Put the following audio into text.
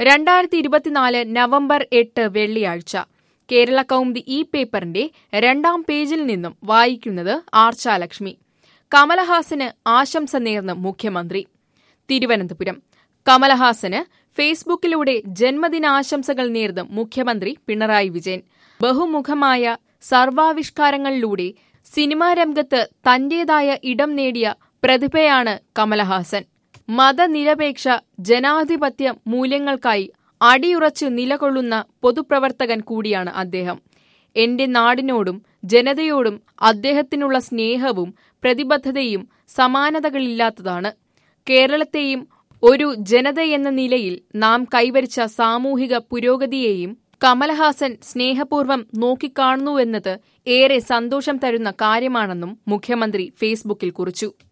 രണ്ടായിരത്തി ഇരുപത്തിനാല് നവംബർ എട്ട് വെള്ളിയാഴ്ച കേരള കൗമുദി ഈ പേപ്പറിന്റെ രണ്ടാം പേജിൽ നിന്നും വായിക്കുന്നത് ആർച്ചാലക്ഷ്മി കമലഹാസന് ആശംസ നേർന്ന് മുഖ്യമന്ത്രി തിരുവനന്തപുരം കമലഹാസന് ഫേസ്ബുക്കിലൂടെ ജന്മദിനാശംസകൾ നേർന്ന് മുഖ്യമന്ത്രി പിണറായി വിജയൻ ബഹുമുഖമായ സർവാവിഷ്കാരങ്ങളിലൂടെ സിനിമാ രംഗത്ത് തന്റേതായ ഇടം നേടിയ പ്രതിഭയാണ് കമലഹാസൻ മതനിരപേക്ഷ ജനാധിപത്യ മൂല്യങ്ങൾക്കായി അടിയുറച്ചു നിലകൊള്ളുന്ന പൊതുപ്രവർത്തകൻ കൂടിയാണ് അദ്ദേഹം എന്റെ നാടിനോടും ജനതയോടും അദ്ദേഹത്തിനുള്ള സ്നേഹവും പ്രതിബദ്ധതയും സമാനതകളില്ലാത്തതാണ് കേരളത്തെയും ഒരു ജനതയെന്ന നിലയിൽ നാം കൈവരിച്ച സാമൂഹിക പുരോഗതിയെയും കമലഹാസൻ സ്നേഹപൂർവ്വം നോക്കിക്കാണുന്നുവെന്നത് ഏറെ സന്തോഷം തരുന്ന കാര്യമാണെന്നും മുഖ്യമന്ത്രി ഫേസ്ബുക്കിൽ കുറിച്ചു